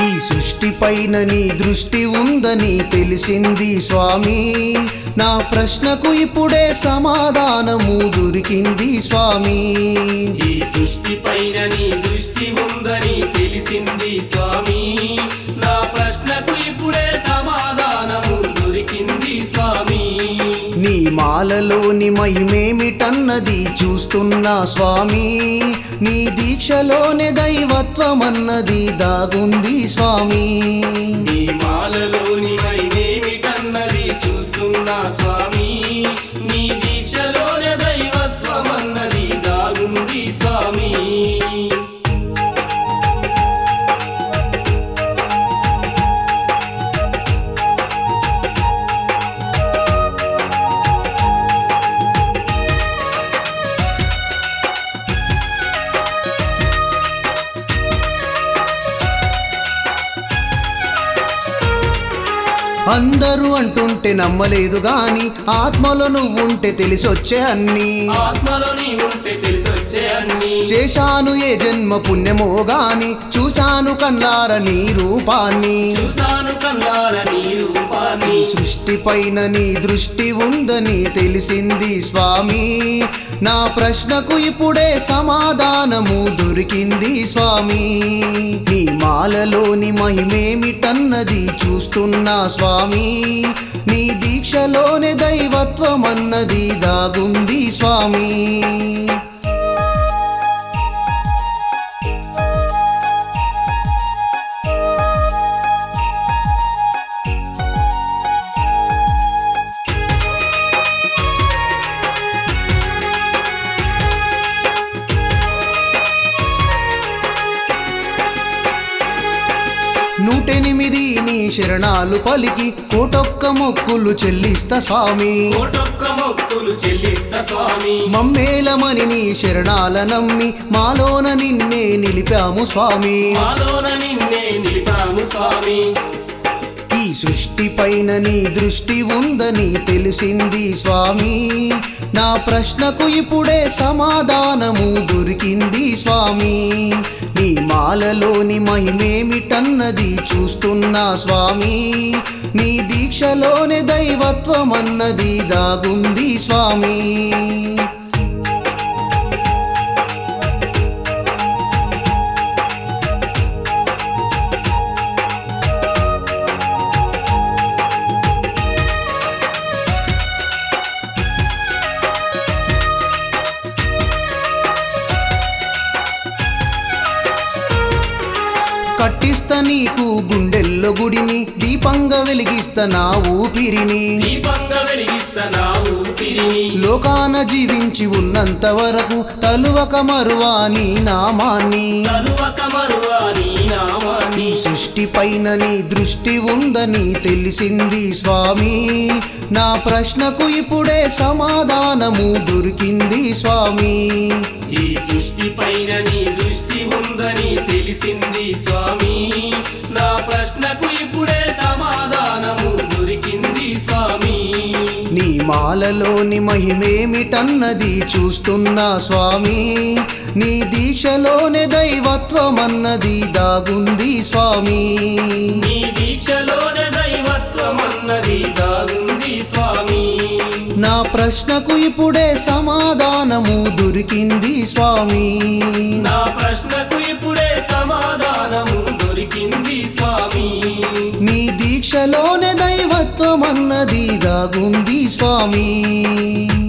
ఈ సృష్టి పైన నీ దృష్టి ఉందని తెలిసింది స్వామి నా ప్రశ్నకు ఇప్పుడే సమాధానము దొరికింది స్వామి ఈ సృష్టి పైన నీ దృష్టి ఉందని తెలిసింది స్వామి నా ప్రశ్నకు ఇప్పుడే సమాధానము దొరికింది స్వామి నీ మాలలోని మహిమేమిటన్నది చూస్తున్నా స్వామి నీ దీక్షలోనే దైవత్వమన్నది దాగుంది స్వామి నీ మాలలోని మైనేమిటన్నది చూస్తున్నా స్వామి నీ దీక్షలోనే దైవత్వమన్నది దాగుంది స్వామి అందరూ అంటుంటే నమ్మలేదు గాని ఆత్మలో నువ్వుంటే తెలిసొచ్చే అన్నీ ఆత్మలో నీ ఉంటే తెలిసొచ్చే అన్ని చేశాను ఏ జన్మ పుణ్యమో గాని చూశాను కన్నార నీ రూపాన్ని చూసాను కన్నార నీ రూపాన్ని సృష్టి పైన నీ దృష్టి ఉందని తెలిసింది స్వామి నా ప్రశ్నకు ఇప్పుడే సమాధానము దొరికింది స్వామి నీ మాలలోని మహిమేమిటన్నది చూస్తున్నా స్వామి నీ దీక్షలోనే దైవత్వమన్నది దాగుంది స్వామి నూటెనిమిది నీ శరణాలు పలికి కోటొక్క మొక్కులు చెల్లిస్తా స్వామి కోటొక్క మొక్కులు చెల్లిస్తా స్వామి మమ్మేలమని నీ శరణాల నమ్మి మాలోన నిన్నే నిలిపాము స్వామి మాలోన నిన్నే నిలిపాము స్వామి ఈ సృష్టి పైన నీ దృష్టి ఉందని తెలిసింది స్వామి నా ప్రశ్నకు ఇప్పుడే సమాధానము దొరికింది స్వామి నీ మాలలోని మహిమేమిటన్నది చూస్తున్నా స్వామి నీ దీక్షలోనే దైవత్వమన్నది దాగుంది స్వామి కట్టిస్తా నీకు గుండెల్లో గుడిని దీపంగా వెలిగిస్తా నా ఊపిరిని దీపంగా వెలిగిస్తా నా ఊపిరిని లోకాన జీవించి ఉన్నంత వరకు తలువక మరువా నీ నామాన్ని తలువక మరువా నీ నామాన్ని ఈ సృష్టి పైన నీ దృష్టి ఉందని తెలిసింది స్వామి నా ప్రశ్నకు ఇప్పుడే సమాధానము దొరికింది స్వామి ఈ సృష్టి పైన నీ దృష్టి ఉందని తెలిసింది స్వామి నా ప్రశ్నకు ఇప్పుడే సమాధానము దొరికింది స్వామి నీ మాలలోని మహిమేమిటన్నది చూస్తున్నా స్వామి నీ దీక్షలోనే దైవత్వమన్నది దాగుంది స్వామి నీ దీక్షలోనే దైవత్వమన్నది దాగుంది స్వామి నా ప్రశ్నకు ఇప్పుడే సమాధానము దొరికింది స్వామి నా ప్రశ్నకు ఇప్పుడే సమాధానము దొరికింది స్వామి నీ దీక్షలోనే దైవత్వమన్నది దాగుంది స్వామి